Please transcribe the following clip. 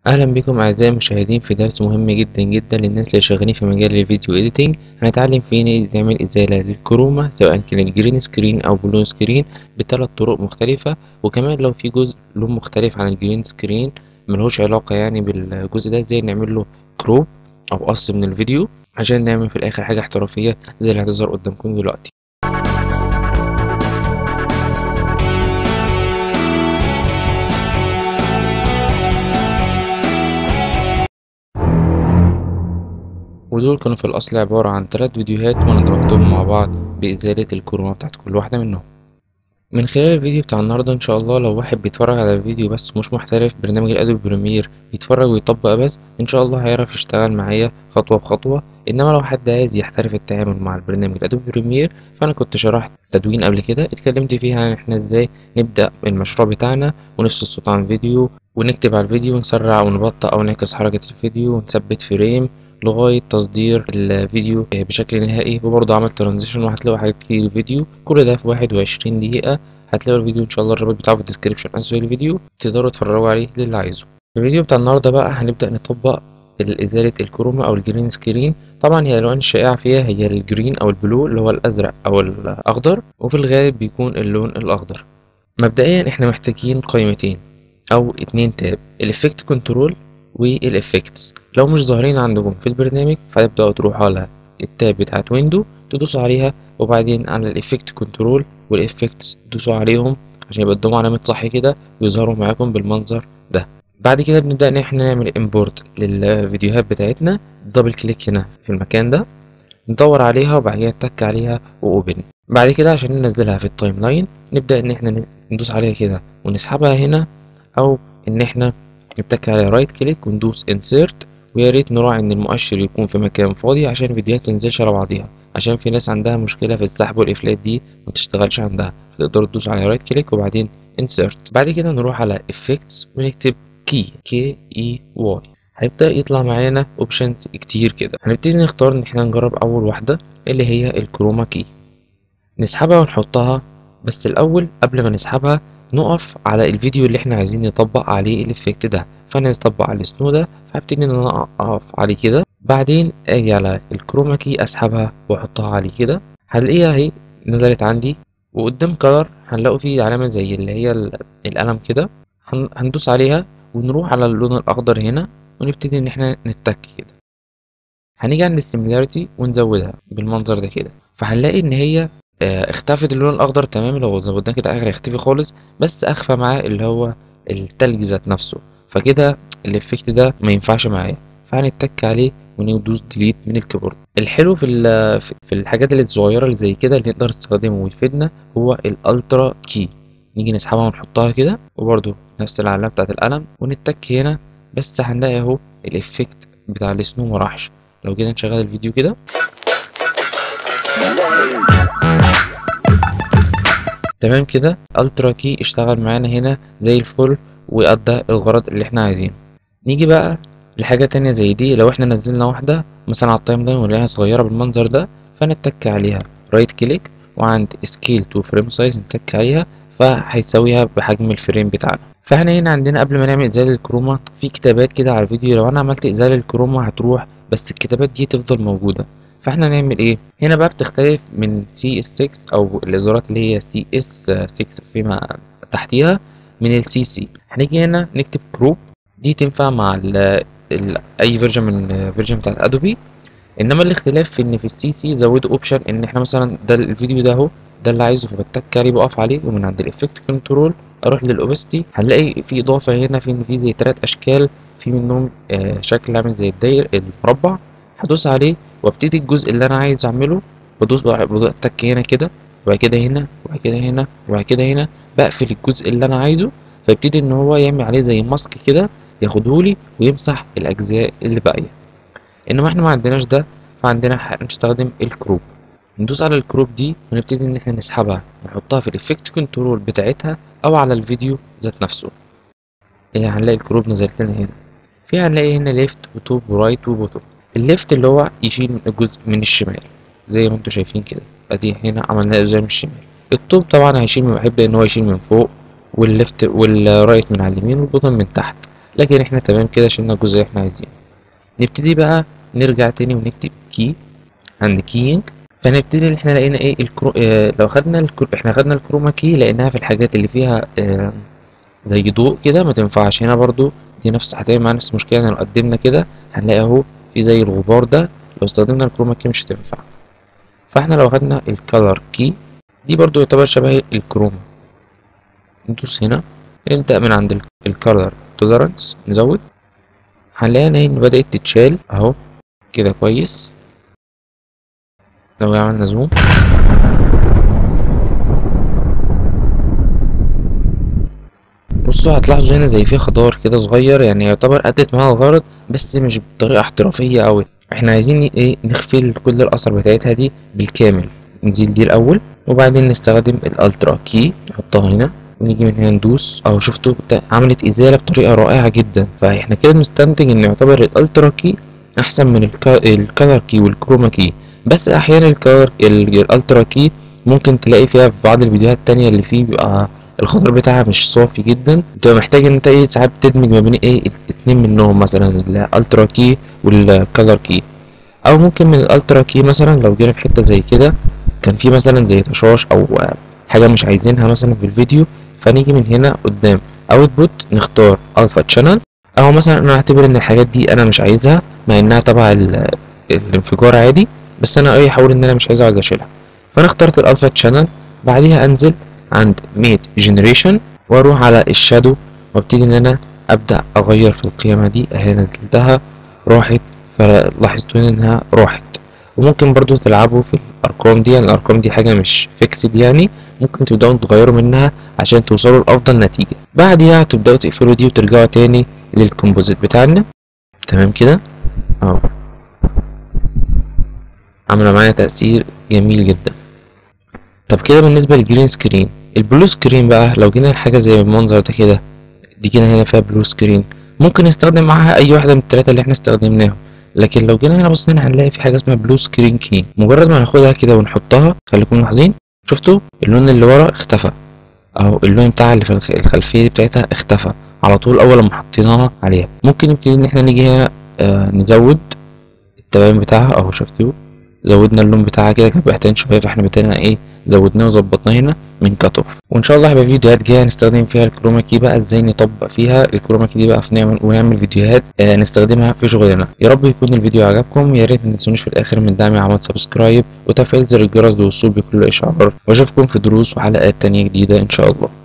اهلا بكم اعزائي المشاهدين في درس مهم جدا جدا للناس اللي شغالين في مجال الفيديو اديتنج هنتعلم فيه نعمل ازاله للكروما سواء كانت جرين سكرين او بلون سكرين بثلاث طرق مختلفه وكمان لو في جزء لون مختلف عن الجرين سكرين ملهوش علاقه يعني بالجزء ده ازاي نعمل له كروب او قص من الفيديو عشان نعمل في الاخر حاجه احترافيه زي اللي هتظهر قدامكم دلوقتي ودول كانوا في الأصل عبارة عن تلات فيديوهات وأنا ضربتهم مع بعض بإزالة الكرومة بتاعت كل واحدة منهم من خلال الفيديو بتاع النهاردة إن شاء الله لو واحد بيتفرج على الفيديو بس مش محترف برنامج الأدوبي بريمير يتفرج ويطبق بس إن شاء الله هيعرف يشتغل معايا خطوة بخطوة إنما لو حد عايز يحترف التعامل مع البرنامج الأدوبي بريمير فأنا كنت شرحت تدوين قبل كده اتكلمت فيها عن إحنا إزاي نبدأ المشروع بتاعنا ونفصل الصوت عن الفيديو ونكتب على الفيديو ونسرع ونبطأ أو نعكس حركة الفيديو ونثبت فريم لغاية تصدير الفيديو بشكل نهائي وبرضه عمل ترانزيشن وهتلاقوا حاجات كتير فيديو كل ده في واحد وعشرين دقيقة هتلاقوا الفيديو ان شاء الله الرابط بتاعه في الديسكريبشن اسفل الفيديو تقدروا تتفرجوا عليه للي عايزه في الفيديو بتاع النهارده بقى هنبدأ نطبق ازالة الكروما او الجرين سكرين طبعا هي الالوان الشائعة فيها هي الجرين او البلو اللي هو الازرق او الاخضر وفي الغالب بيكون اللون الاخضر مبدئيا احنا محتاجين قائمتين او اتنين تاب الافكت كنترول والافكتس لو مش ظاهرين عندكم في البرنامج فهتبدأوا تروحوا على التاب بتاعت ويندو تدوسوا عليها وبعدين على الافكت كنترول والافكتس تدوسوا عليهم عشان يبقى قدامه علامة صح كده ويظهروا معاكم بالمنظر ده بعد كده بنبدأ ان احنا نعمل امبورت للفيديوهات بتاعتنا دبل كليك هنا في المكان ده ندور عليها وبعد كده نتك عليها واوبن بعد كده عشان ننزلها في التايم لاين نبدأ ان احنا ندوس عليها كده ونسحبها هنا او ان احنا نتك على رايت كليك وندوس انسيرت ويا ريت نراعي ان المؤشر يكون في مكان فاضي عشان الفيديوهات متنزلش على بعضيها عشان في ناس عندها مشكلة في السحب والإفلات دي متشتغلش عندها فتقدروا تدوسوا على رايت كليك وبعدين insert بعد كده نروح على effects ونكتب key k e y هيبدأ يطلع معانا اوبشنز كتير كده هنبتدي نختار ان احنا نجرب اول واحدة اللي هي الكروما كي نسحبها ونحطها بس الاول قبل ما نسحبها نقف على الفيديو اللي احنا عايزين نطبق عليه الافكت ده فانا نطبق على السنو ده فهبتدي ان انا اقف عليه كده بعدين اجي على الكروما كي اسحبها واحطها عليه كده هلاقيها اهي نزلت عندي وقدام كلر هنلاقوا فيه علامة زي اللي هي القلم كده هندوس عليها ونروح على اللون الاخضر هنا ونبتدي ان احنا نتك كده هنيجي عند السيميلاريتي ونزودها بالمنظر ده كده فهنلاقي ان هي اختفت اللون الاخضر تمام لو زودناه كده اخر يختفي خالص بس اخفى معاه اللي هو التلج ذات نفسه فكده الافكت ده ما ينفعش معايا فهنتك عليه وندوس ديليت من الكيبورد الحلو في في الحاجات اللي الصغيره اللي زي كده اللي نقدر نستخدمه ويفيدنا هو الالترا كي نيجي نسحبها ونحطها كده وبرده نفس العلامه بتاعه القلم ونتك هنا بس هنلاقي اهو الافكت بتاع السنو ما راحش لو جينا نشغل الفيديو كده تمام كده الترا كي اشتغل معانا هنا زي الفل وادى الغرض اللي احنا عايزينه نيجي بقى لحاجة تانية زي دي لو احنا نزلنا واحدة مثلا على التايم لاين ونلاقيها صغيرة بالمنظر ده فنتك عليها رايت كليك وعند سكيل تو فريم سايز نتك عليها فهيساويها بحجم الفريم بتاعنا فاحنا هنا عندنا قبل ما نعمل ازالة الكروما في كتابات كده على الفيديو لو انا عملت ازالة الكروما هتروح بس الكتابات دي تفضل موجودة فاحنا نعمل ايه هنا بقى بتختلف من سي اس 6 او الازارات اللي هي سي اس 6 فيما تحتيها من السي سي هنيجي هنا نكتب كروب دي تنفع مع ال ال اي فيرجن من فيرجن بتاعت ادوبي انما الاختلاف في ان في السي سي زودوا اوبشن ان احنا مثلا ده الفيديو ده اهو ده اللي عايزه فبتك عليه بقف عليه ومن عند الافكت كنترول اروح للاوبستي هنلاقي في اضافه هنا في ان في زي تلات اشكال في منهم آه شكل عامل زي الداير المربع هدوس عليه وابتدي الجزء اللي انا عايز اعمله بدوس اتك هنا كده وبعد كده هنا وبعد كده هنا وبعد كده هنا بقفل الجزء اللي انا عايزه فيبتدي ان هو يعمل عليه زي ماسك كده ياخدهولي ويمسح الاجزاء اللي باقيه انما احنا ما عندناش ده فعندنا هنستخدم الكروب ندوس على الكروب دي ونبتدي ان احنا نسحبها نحطها في الافكت كنترول بتاعتها او على الفيديو ذات نفسه ايه هنلاقي الكروب نزلت لنا هنا في هنلاقي هنا ليفت وتوب ورايت وبوتوم الليفت اللي هو يشيل الجزء من الشمال زي ما انتم شايفين كده ادي هنا عملناه ازاي من الشمال التوب طبعا هيشيل من بحب ان هو يشيل من فوق والليفت والرايت من على اليمين والبوتوم من تحت لكن احنا تمام كده شلنا الجزء اللي احنا عايزينه نبتدي بقى نرجع تاني ونكتب كي عند كينج فنبتدي ان احنا لقينا ايه الكرو... اه لو خدنا الكرو... احنا خدنا الكروما كي لقيناها في الحاجات اللي فيها اه زي ضوء كده ما تنفعش هنا برضو دي نفس هتعمل معانا نفس المشكله يعني لو قدمنا كده هنلاقي اهو في زي الغبار ده لو استخدمنا الكروما كي مش هتنفع فاحنا لو خدنا الكالر كي دي برضو يعتبر شبه الكروما ندوس هنا نبدأ من عند الكالر توليرانس نزود هنلاقي ان بدأت تتشال اهو كده كويس لو عملنا زوم بصوا هتلاحظوا هنا زي فيه خضار كده صغير يعني يعتبر أدت معاها الغرض بس مش بطريقة احترافية أوي احنا عايزين ايه نخفي كل الأثر بتاعتها دي بالكامل نزيل دي الأول وبعدين نستخدم الألترا كي نحطها هنا ونيجي من هنا ندوس اهو شفتوا عملت ازاله بطريقه رائعه جدا فاحنا كده بنستنتج ان يعتبر الالترا كي احسن من الكالر كي والكروما كي بس احيانا الكالر الالترا كي ممكن تلاقي فيها في بعض الفيديوهات التانية اللي فيه بيبقى الخضر بتاعها مش صافي جدا بتبقى محتاج ان انت ايه ساعات تدمج ما بين ايه اتنين منهم مثلا الالترا كي والكالر كي او ممكن من الالترا كي مثلا لو جينا في حته زي كده كان في مثلا زي تشاش او حاجه مش عايزينها مثلا في الفيديو فنيجي من هنا قدام اوتبوت نختار الفا تشانل او مثلا انا اعتبر ان الحاجات دي انا مش عايزها مع انها تبع الانفجار عادي بس انا ايه احاول ان انا مش عايزها عايز اشيلها فانا اخترت الالفا تشانل بعديها انزل عند ميد جنريشن واروح على الشادو وابتدي ان انا ابدا اغير في القيمه دي اهي نزلتها راحت فلاحظتوا انها راحت وممكن برضو تلعبوا في الارقام دي يعني الارقام دي حاجه مش فيكسد يعني ممكن تبداوا تغيروا منها عشان توصلوا لافضل نتيجه بعديها تبداوا تقفلوا دي وترجعوا تاني للكومبوزيت بتاعنا تمام كده اهو عامله معايا تاثير جميل جدا طب كده بالنسبه للجرين سكرين البلو سكرين بقى لو جينا لحاجه زي المنظر ده كده دي كده هنا فيها بلو سكرين ممكن نستخدم معاها اي واحده من الثلاثه اللي احنا استخدمناهم لكن لو جينا هنا بصينا هنلاقي في حاجه اسمها بلو سكرين كي مجرد ما ناخدها كده ونحطها خليكم ملاحظين شفتوا اللون اللي ورا اختفى اهو اللون بتاع اللي في الخلفيه دي بتاعتها اختفى على طول اول ما حطيناها عليها ممكن نبتدي ان احنا نيجي هنا آه نزود التباين بتاعها اهو شفتوا زودنا اللون بتاعها كده كان بيحتاج شويه فاحنا بتاعنا ايه زودناه وظبطناه هنا من كات اوف وان شاء الله هيبقى فيديوهات جايه نستخدم فيها الكروما كي بقى ازاي نطبق فيها الكروما كي دي بقى في نعمل ونعمل فيديوهات آه نستخدمها في شغلنا يا رب يكون الفيديو عجبكم يا ريت ما تنسونوش في الاخر من دعمي عمل سبسكرايب وتفعيل زر الجرس للوصول بكل اشعار واشوفكم في دروس وحلقات تانية جديده ان شاء الله